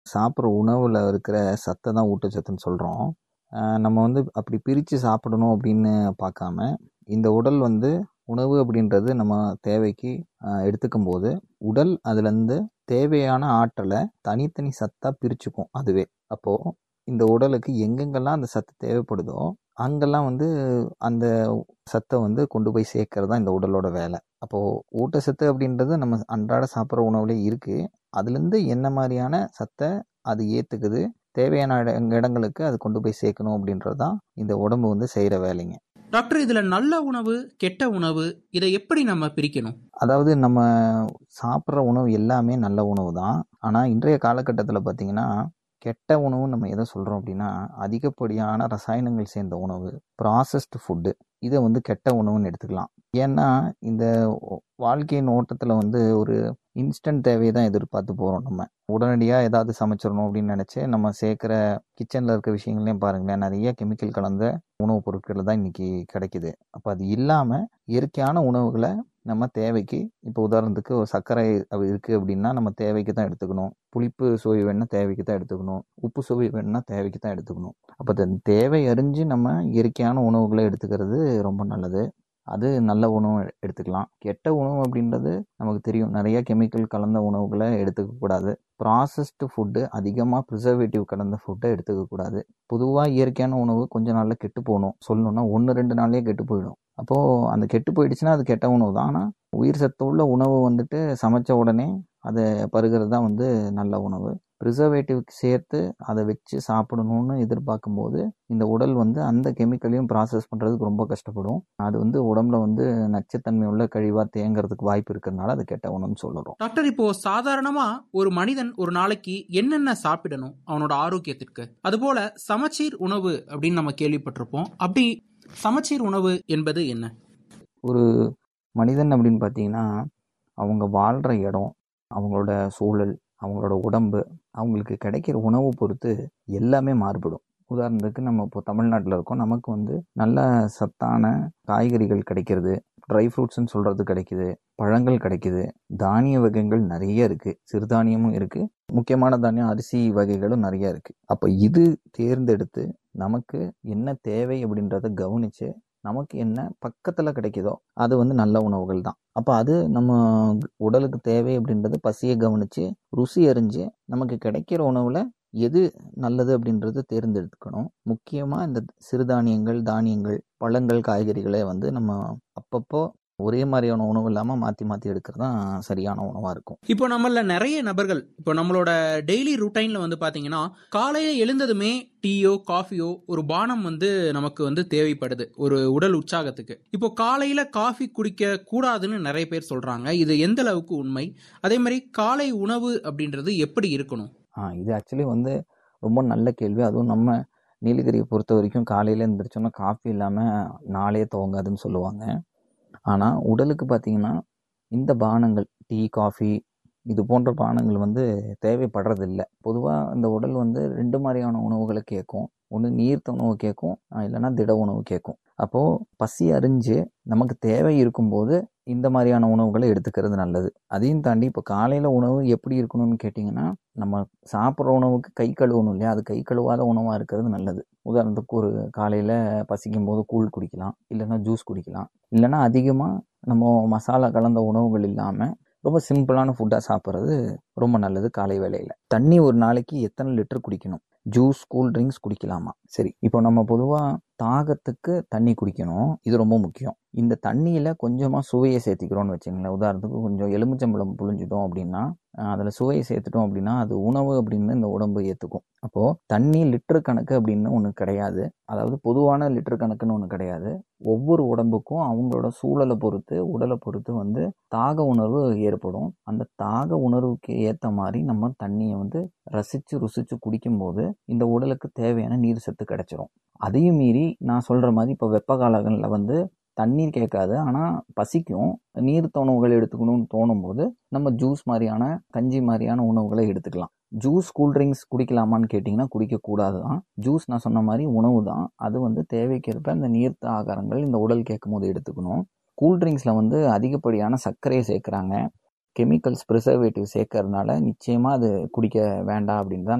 சாப்பிட்ற உணவில் இருக்கிற சத்தை தான் ஊட்டச்சத்துன்னு சொல்கிறோம் நம்ம வந்து அப்படி பிரித்து சாப்பிடணும் அப்படின்னு பார்க்காம இந்த உடல் வந்து உணவு அப்படின்றது நம்ம தேவைக்கு ஆஹ், எடுத்துக்கும் போது உடல் அதுலேருந்து தேவையான ஆற்றலை தனித்தனி சத்தாக பிரிச்சுக்கும் அதுவே அப்போது இந்த உடலுக்கு எங்கெங்கெல்லாம் அந்த சத்து தேவைப்படுதோ அங்கெல்லாம் வந்து அந்த சத்தை வந்து கொண்டு போய் சேர்க்கறது தான் இந்த உடலோட வேலை அப்போது ஊட்டச்சத்து அப்படின்றது நம்ம அன்றாட சாப்பிட்ற உணவுலேயே இருக்குது அதுலேருந்து என்ன மாதிரியான சத்தை அது ஏற்றுக்குது தேவையான இட இடங்களுக்கு அது கொண்டு போய் சேர்க்கணும் அப்படின்றது தான் இந்த உடம்பு வந்து செய்கிற வேலைங்க டாக்டர் இதுல நல்ல உணவு கெட்ட உணவு இதை எப்படி நம்ம பிரிக்கணும் அதாவது நம்ம சாப்பிட்ற உணவு எல்லாமே நல்ல உணவு தான் ஆனால் இன்றைய காலகட்டத்தில் பார்த்தீங்கன்னா கெட்ட உணவு நம்ம எதை சொல்கிறோம் அப்படின்னா அதிகப்படியான ரசாயனங்கள் சேர்ந்த உணவு ப்ராசஸ்டு ஃபுட்டு இதை வந்து கெட்ட உணவுன்னு எடுத்துக்கலாம் ஏன்னா இந்த வாழ்க்கையின் ஓட்டத்தில் வந்து ஒரு இன்ஸ்டன்ட் தேவையை தான் எதிர்பார்த்து போகிறோம் நம்ம உடனடியாக ஏதாவது சமைச்சிடணும் அப்படின்னு நினச்சி நம்ம சேர்க்குற கிச்சனில் இருக்க விஷயங்களையும் பாருங்களேன் நிறைய கெமிக்கல் கலந்த உணவுப் பொருட்கள் தான் இன்றைக்கி கிடைக்குது அப்போ அது இல்லாமல் இயற்கையான உணவுகளை நம்ம தேவைக்கு இப்போ உதாரணத்துக்கு ஒரு சர்க்கரை அது இருக்குது அப்படின்னா நம்ம தேவைக்கு தான் எடுத்துக்கணும் புளிப்பு சுவை வேணும்னா தேவைக்கு தான் எடுத்துக்கணும் உப்பு சுவை வேணும்னா தேவைக்கு தான் எடுத்துக்கணும் அப்போ அந்த தேவை அறிஞ்சு நம்ம இயற்கையான உணவுகளை எடுத்துக்கிறது ரொம்ப நல்லது அது நல்ல உணவு எடுத்துக்கலாம் கெட்ட உணவு அப்படின்றது நமக்கு தெரியும் நிறைய கெமிக்கல் கலந்த உணவுகளை எடுத்துக்கக்கூடாது ப்ராசஸ்டு ஃபுட்டு அதிகமாக ப்ரிசர்வேட்டிவ் கலந்த ஃபுட்டை எடுத்துக்கக்கூடாது பொதுவாக இயற்கையான உணவு கொஞ்ச நாளில் கெட்டு போகணும் சொல்லணும்னா ஒன்று ரெண்டு நாள்லேயே கெட்டு போயிடும் அப்போது அந்த கெட்டு போயிடுச்சுன்னா அது கெட்ட உணவு தான் ஆனால் உயிர் சத்து உள்ள உணவு வந்துட்டு சமைச்ச உடனே அதை பருகிறது தான் வந்து நல்ல உணவு ப்ரிசர்வேட்டிவ் சேர்த்து அதை வச்சு சாப்பிடணும்னு எதிர்பார்க்கும்போது இந்த உடல் வந்து அந்த கெமிக்கலையும் ப்ராசஸ் பண்ணுறதுக்கு ரொம்ப கஷ்டப்படும் அது வந்து உடம்புல வந்து நச்சுத்தன்மை உள்ள கழிவாக தேங்கிறதுக்கு வாய்ப்பு இருக்கிறதுனால அது கெட்ட உணவுன்னு சொல்லுறோம் டாக்டர் இப்போ சாதாரணமா ஒரு மனிதன் ஒரு நாளைக்கு என்னென்ன சாப்பிடணும் அவனோட ஆரோக்கியத்திற்கு அதுபோல சமச்சீர் உணவு அப்படின்னு நம்ம கேள்விப்பட்டிருப்போம் அப்படி சமச்சீர் உணவு என்பது என்ன ஒரு மனிதன் அப்படின்னு பார்த்தீங்கன்னா அவங்க வாழ்கிற இடம் அவங்களோட சூழல் அவங்களோட உடம்பு அவங்களுக்கு கிடைக்கிற உணவு பொறுத்து எல்லாமே மாறுபடும் உதாரணத்துக்கு நம்ம இப்போ தமிழ்நாட்டில் இருக்கோம் நமக்கு வந்து நல்ல சத்தான காய்கறிகள் கிடைக்கிறது ட்ரை ஃப்ரூட்ஸ்னு சொல்கிறது கிடைக்குது பழங்கள் கிடைக்குது தானிய வகைகள் நிறைய இருக்குது சிறுதானியமும் இருக்குது முக்கியமான தானியம் அரிசி வகைகளும் நிறைய இருக்குது அப்போ இது தேர்ந்தெடுத்து நமக்கு என்ன தேவை அப்படின்றத கவனித்து நமக்கு என்ன பக்கத்தில் கிடைக்குதோ அது வந்து நல்ல உணவுகள் தான் அப்போ அது நம்ம உடலுக்கு தேவை அப்படின்றது பசியை கவனித்து ருசி அறிஞ்சு நமக்கு கிடைக்கிற உணவில் எது நல்லது அப்படின்றது தேர்ந்தெடுக்கணும் முக்கியமாக இந்த சிறுதானியங்கள் தானியங்கள் பழங்கள் காய்கறிகளை வந்து நம்ம அப்பப்போ ஒரே மாதிரியான உணவு இல்லாமல் மாற்றி மாற்றி எடுக்கிறது தான் சரியான உணவாக இருக்கும் இப்போ நம்மள நிறைய நபர்கள் இப்போ நம்மளோட டெய்லி ருட்டைன்ல வந்து பாத்தீங்கன்னா காலையில எழுந்ததுமே டீயோ காஃபியோ ஒரு பானம் வந்து நமக்கு வந்து தேவைப்படுது ஒரு உடல் உற்சாகத்துக்கு இப்போ காலையில காஃபி குடிக்க கூடாதுன்னு நிறைய பேர் சொல்றாங்க இது எந்த அளவுக்கு உண்மை அதே மாதிரி காலை உணவு அப்படின்றது எப்படி இருக்கணும் ஆ இது ஆக்சுவலி வந்து ரொம்ப நல்ல கேள்வி அதுவும் நம்ம நீலகிரியை பொறுத்த வரைக்கும் காலையில் எழுந்திரிச்சோன்னா காஃபி இல்லாமல் நாளே துவங்காதுன்னு சொல்லுவாங்க ஆனால் உடலுக்கு பார்த்தீங்கன்னா இந்த பானங்கள் டீ காஃபி இது போன்ற பானங்கள் வந்து தேவைப்படுறதில்ல பொதுவாக இந்த உடல் வந்து ரெண்டு மாதிரியான உணவுகளை கேட்கும் ஒன்று நீர்த்த உணவு கேட்கும் இல்லைன்னா திட உணவு கேட்கும் அப்போது பசி அறிஞ்சு நமக்கு தேவை இருக்கும்போது இந்த மாதிரியான உணவுகளை எடுத்துக்கிறது நல்லது அதையும் தாண்டி இப்போ காலையில் உணவு எப்படி இருக்கணும்னு கேட்டிங்கன்னா நம்ம சாப்பிட்ற உணவுக்கு கை கழுவணும் இல்லையா அது கை கழுவாத உணவாக இருக்கிறது நல்லது உதாரணத்துக்கு ஒரு காலையில் பசிக்கும் போது கூழ் குடிக்கலாம் இல்லைன்னா ஜூஸ் குடிக்கலாம் இல்லைன்னா அதிகமாக நம்ம மசாலா கலந்த உணவுகள் இல்லாமல் ரொம்ப சிம்பிளான ஃபுட்டாக சாப்பிட்றது ரொம்ப நல்லது காலை வேளையில் தண்ணி ஒரு நாளைக்கு எத்தனை லிட்டர் குடிக்கணும் ஜூஸ் கூல் ட்ரிங்க்ஸ் குடிக்கலாமா சரி இப்போ நம்ம பொதுவாக தாகத்துக்கு தண்ணி குடிக்கணும் இது ரொம்ப முக்கியம் இந்த தண்ணியில் கொஞ்சமாக சுவையை சேர்த்திக்கிறோம்னு வச்சுங்களேன் உதாரணத்துக்கு கொஞ்சம் எலுமிச்சம்பழம் புழிஞ்சிட்டோம் அப்படின்னா அதில் சுவையை சேர்த்துட்டோம் அப்படின்னா அது உணவு அப்படின்னு இந்த உடம்பு ஏற்றுக்கும் அப்போது தண்ணி லிட்டர் கணக்கு அப்படின்னு ஒன்று கிடையாது அதாவது பொதுவான லிட்டர் கணக்குன்னு ஒன்று கிடையாது ஒவ்வொரு உடம்புக்கும் அவங்களோட சூழலை பொறுத்து உடலை பொறுத்து வந்து தாக உணர்வு ஏற்படும் அந்த தாக உணர்வுக்கு ஏற்ற மாதிரி நம்ம தண்ணியை வந்து ரசித்து ருசித்து குடிக்கும்போது இந்த உடலுக்கு தேவையான நீர் சத்து கிடைச்சிரும் அதையும் மீறி நான் சொல்கிற மாதிரி இப்போ வெப்ப காலங்களில் வந்து தண்ணீர் கேட்காது ஆனால் பசிக்கும் நீர்த்த உணவுகள் எடுத்துக்கணும்னு தோணும் போது நம்ம ஜூஸ் மாதிரியான கஞ்சி மாதிரியான உணவுகளை எடுத்துக்கலாம் ஜூஸ் கூல்ட்ரிங்க்ஸ் குடிக்கலாமான்னு கேட்டிங்கன்னா குடிக்கக்கூடாது தான் ஜூஸ் நான் சொன்ன மாதிரி உணவு தான் அது வந்து தேவைக்கேற்ப இந்த நீர்த்த ஆகாரங்கள் இந்த உடல் கேட்கும் போது எடுத்துக்கணும் கூல்ட்ரிங்க்ஸில் வந்து அதிகப்படியான சர்க்கரையை சேர்க்குறாங்க கெமிக்கல்ஸ் ப்ரிசர்வேட்டிவ் சேர்க்கறதுனால நிச்சயமாக அது குடிக்க வேண்டாம் அப்படின்னு தான்